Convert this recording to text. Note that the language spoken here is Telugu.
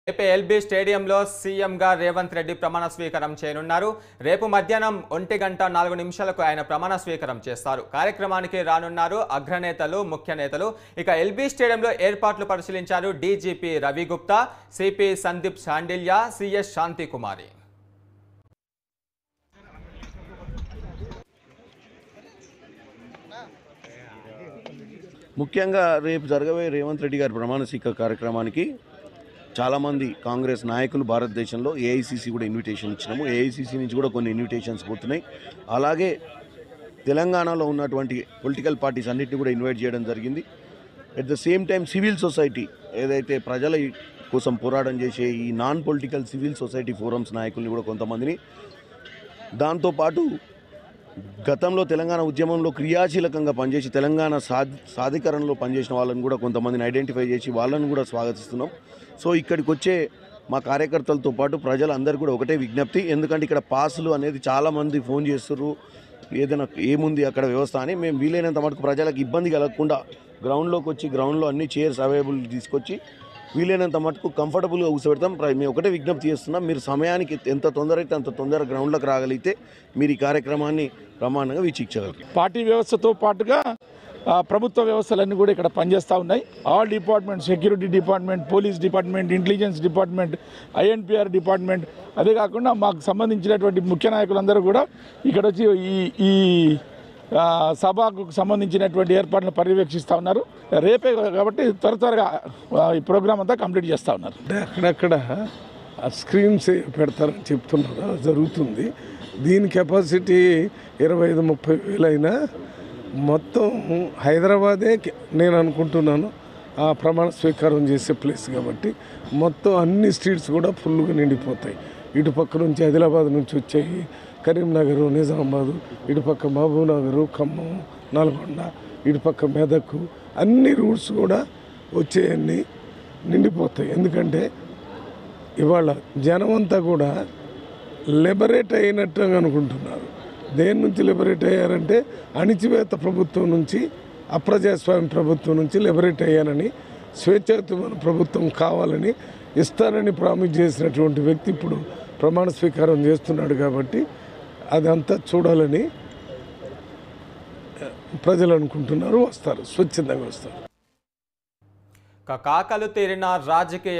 రేపు ఎల్బీ స్టేడియంలో సీఎంగా రేవంత్ రెడ్డి ప్రమాణ స్వీకారం చేయనున్నారు రేపు మధ్యాహ్నం ఒంటి గంట నాలుగు నిమిషాలకు ఆయన ప్రమాణ స్వీకారం చేస్తారు కార్యక్రమానికి రానున్నారు అగ్రనేతలు ముఖ్య నేతలు ఇక ఎల్బీ స్టేడియంలో ఏర్పాట్లు పరిశీలించారు DGP Ravi Gupta CP Sandeep Shandilya CS Shanti Kumari ముఖ్యంగా రేపు జరగబోయే రేవంత్ రెడ్డి గారి ప్రమాణ స్వీకార కార్యక్రమానికి చాలామంది కాంగ్రెస్ నాయకులు భారతదేశంలో ఏఐసిసి కూడా ఇన్విటేషన్ ఇచ్చినాము ఏఐసిసి నుంచి కూడా కొన్ని ఇన్విటేషన్స్ పోతున్నాయి అలాగే తెలంగాణలో ఉన్నటువంటి పొలిటికల్ పార్టీస్ అన్నింటినీ కూడా ఇన్వైట్ చేయడం జరిగింది at the same time civil society ఏదైతే ప్రజల కోసం పోరాటం చేసే ఈ non political civil society forums నాయకుల్ని కూడా కొంతమందిని దాంతోపాటు గతంలో తెలంగాణ ఉద్యమంలో క్రియాశీలకంగా పనిచేసి తెలంగాణ సాధి సాధికరణలో పనిచేసిన వాళ్ళని కూడా కొంతమందిని ఐడెంటిఫై చేసి వాళ్ళని కూడా స్వాగతిస్తున్నాం సో ఇక్కడికి వచ్చే మా కార్యకర్తలతో పాటు ప్రజలందరూ కూడా ఒకటే విజ్ఞప్తి ఎందుకంటే ఇక్కడ పాసులు అనేది చాలామంది ఫోన్ చేస్తుర్రు ఏదైనా ఏముంది అక్కడ వ్యవస్థ అని మేము వీలైనంత మటుకు ప్రజలకు ఇబ్బంది కలగకుండా గ్రౌండ్లోకి వచ్చి గ్రౌండ్లో అన్ని చైర్స్ అవైలబుల్ తీసుకొచ్చి వీలైనంత మటుకు కంఫర్టబుల్గా కూర్చోబెడతాం ప్ర- మేము ఒకటే విజ్ఞప్తి చేస్తున్నాం మీరు సమయానికి ఎంత తొందర అయితే అంత తొందర గ్రౌండ్లోకి రాగలిగితే మీరు ఈ కార్యక్రమాన్ని ప్రమాణంగా వీక్షించగలరు పార్టీ వ్యవస్థతో పాటుగా ఆ, ప్రభుత్వ వ్యవస్థలన్నీ కూడా ఇక్కడ పనిచేస్తూ ఉన్నాయి all department security department police department intelligence department INPR department అదే కాకుండా మాకు సంబంధించినటువంటి ముఖ్య నాయకులందరూ కూడా ఇక్కడ వచ్చి ఈ ఈ ఆ, సభకు సంబంధించినటువంటి ఏర్పాట్లను పర్యవేక్షిస్తూ ఉన్నారు రేపే కాబట్టి త్వర త్వరగా ఆ, ఈ ప్రోగ్రామ్ అంతా కంప్లీట్ చేస్తూ ఉన్నారు అంటే అక్కడక్కడ ఆ స్క్రీన్స్ పెడతారని చెప్తున్నారు అది జరుగుతుంది దీని కెపాసిటీ ఇరవై ఐదు ముప్పై వేలైనా మొత్తం హైదరాబాదే కె- నేను అనుకుంటున్నాను ఆ ప్రమాణ స్వీకారం చేసే ప్లేస్ కాబట్టి మొత్తం అన్ని స్ట్రీట్స్ కూడా ఫుల్గా నిండిపోతాయి ఇటు పక్క నుంచి ఆదిలాబాద్ నుంచి వచ్చాయి కరీంనగర్ నిజామాబాద్ ఇటు పక్క మహబూబ్ నగర్ ఖమ్మం నల్గొండ ఇటు పక్క మెదక్ అన్ని రూట్స్ కూడా వచ్చేయన్నీ నిండిపోతాయి ఎందుకంటే ఇవాళ జనం అంతా కూడా లిబరేట్ అయినట్టు అనుకుంటున్నారు దేని నుంచి లిబరేట్ అయ్యారంటే అణిచివేత ప్రభుత్వం నుంచి అప్రజాస్వామ్య ప్రభుత్వం నుంచి లిబరేట్ అయ్యానని స్వేచ్ఛాయుతమైన ప్రభుత్వం కావాలని ఇస్తానని ప్రామిస్ చేసినటువంటి వ్యక్తి ఇప్పుడు ప్రమాణ స్వీకారం చేస్తున్నాడు కాబట్టి అదంతా చూడాలని ఆ, ప్రజలు అనుకుంటున్నారు వస్తారు స్వచ్ఛందంగా వస్తారు ఇక కాకలు తీరిన రాజకీయ